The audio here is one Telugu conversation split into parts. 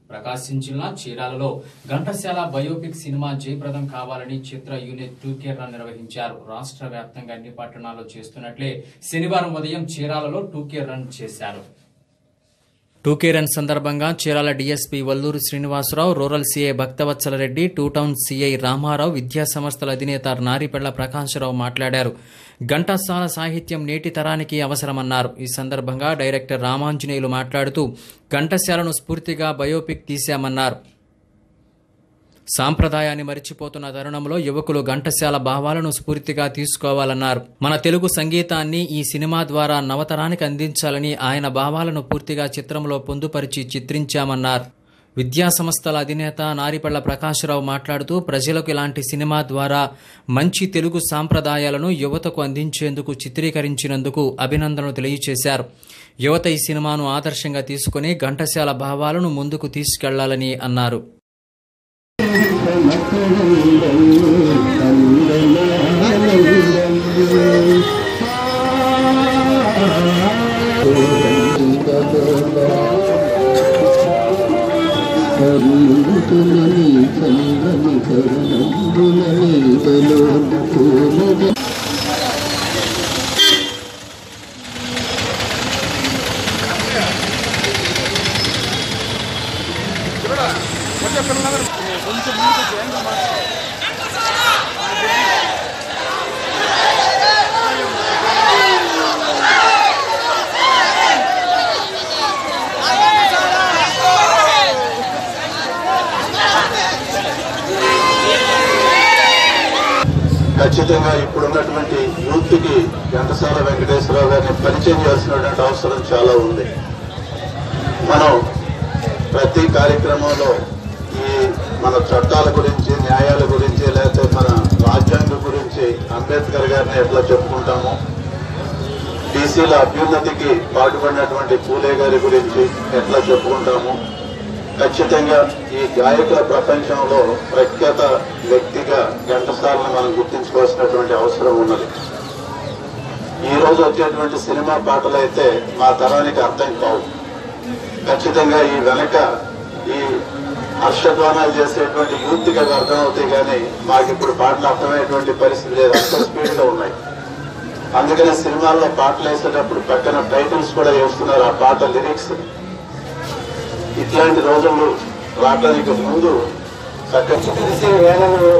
ప్రకాశం జిల్లా చీరాలలో ఘంటసాల బయోపిక్ సినిమా జయప్రదం కావాలని చిత్ర యూనిట్ టూకే రన్ నిర్వహించారు రాష్ట్ర వ్యాప్తంగా అన్ని పట్టణాల్లో చేస్తున్నట్లే శనివారం ఉదయం చీరాలలో టూకే రన్ చేశారు టూకే రన్ సందర్భంగా Chirala DSP Valluru Srinivasa Rao rural CI Bhaktavatsala Reddy two town CI Rama Rao విద్యా సంస్థల అధినేత నారిపెళ్ల ప్రకాశరావు మాట్లాడారు ఘంటసాల సాహిత్యం నేటి తరానికి అవసరమన్నారు ఈ సందర్భంగా డైరెక్టర్ రామాంజనేయులు మాట్లాడుతూ ఘంటసాలను స్ఫూర్తిగా బయోపిక్ తీశామన్నారు సాంప్రదాయాన్ని మరిచిపోతున్న తరుణంలో యువకులు ఘంటసాల భావాలను స్ఫూర్తిగా తీసుకోవాలన్నారు మన తెలుగు సంగీతాన్ని ఈ సినిమా ద్వారా నవతరానికి అందించాలని ఆయన భావాలను పూర్తిగా చిత్రంలో పొందుపరిచి చిత్రించామన్నారు విద్యా సంస్థల అధినేత నారిపళ్ల ప్రకాశరావు మాట్లాడుతూ ప్రజలకు ఇలాంటి సినిమా ద్వారా మంచి తెలుగు సాంప్రదాయాలను యువతకు అందించేందుకు చిత్రీకరించినందుకు అభినందనలు తెలియజేశారు యువత ఈ సినిమాను ఆదర్శంగా తీసుకుని ఘంటసాల భావాలను ముందుకు తీసుకెళ్లాలని అన్నారు కరుణుతులని చల్లని కరుణంబులని బలోన పూలగ ఖచ్చితంగా ఇప్పుడున్నటువంటి యూత్ కి ఘంటసాల వెంకటేశ్వరరావు గారిని పరిచయం చేయాల్సినటువంటి అవసరం చాలా ఉంది మనం ప్రతి కార్యక్రమంలో ఈ మన చట్టాల గురించి న్యాయాల గురించి లేకపోతే మన రాజ్యాంగం గురించి అంబేద్కర్ గారిని ఎట్లా చెప్పుకుంటామో బీసీల అభ్యున్నతికి పాటుపడినటువంటి పూలే గారి గురించి ఎట్లా చెప్పుకుంటాము ఖచ్చితంగా ఈ గాయకుల ప్రపంచంలో ప్రఖ్యాత వ్యక్తిగా ఘంటసాలను మనం గుర్తించుకోవాల్సినటువంటి అవసరం ఉన్నది ఈ రోజు వచ్చేటువంటి సినిమా పాటలు అయితే మా తరానికి అర్థం కావు ఖచ్చితంగా ఈ వెనక ఈ హర్షధ్వానాలు చేసేటువంటి యూత్ కి అవి అర్థమవుతాయి కానీ మాకు ఇప్పుడు పాటలు అర్థమయ్యేటువంటి పరిస్థితి లేదు అంత స్పీడ్ లో ఉన్నాయి అందుకనే సినిమాల్లో పాటలు వేసేటప్పుడు పక్కన టైటిల్స్ కూడా వేస్తున్నారు ఆ పాట లిరిక్స్ ఇట్లాంటి రోజులు రావడానికి ముందు చక్కగా తెలిసే వేళలో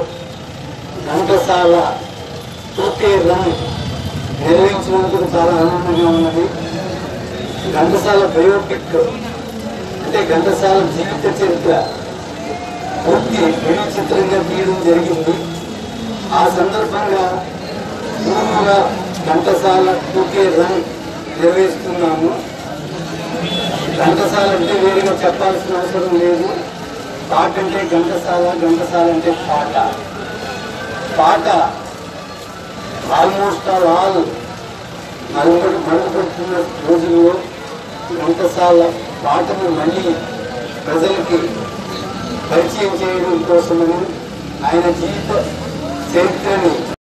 ఘంటసాల టూకే రన్ నిర్వహించినందుకు చాలా ఆనందంగా ఉన్నది ఘంటసాల బయోపిక్ అంటే ఘంటసాల జీవిత చరిత్ర పూర్తి వీడియో చిత్రంగా తీయడం జరిగింది ఆ సందర్భంగా పూర్వగా ఘంటసాల టూకే రన్ నిర్వహిస్తున్నాము ఘంటసాల అంటే వేరుగా చెప్పాల్సిన అవసరం లేదు పాట అంటే ఘంటసాల ఘంటసాల అంటే పాట పాట ఆల్మోస్ట్ ఆల్ ఆల్ మరుగుపడి మరుగుపడుతున్న రోజుల్లో ఘంటసాల పాటను మళ్ళీ ప్రజలకి పరిచయం చేయడం కోసమని ఆయన జీవిత చరిత్రని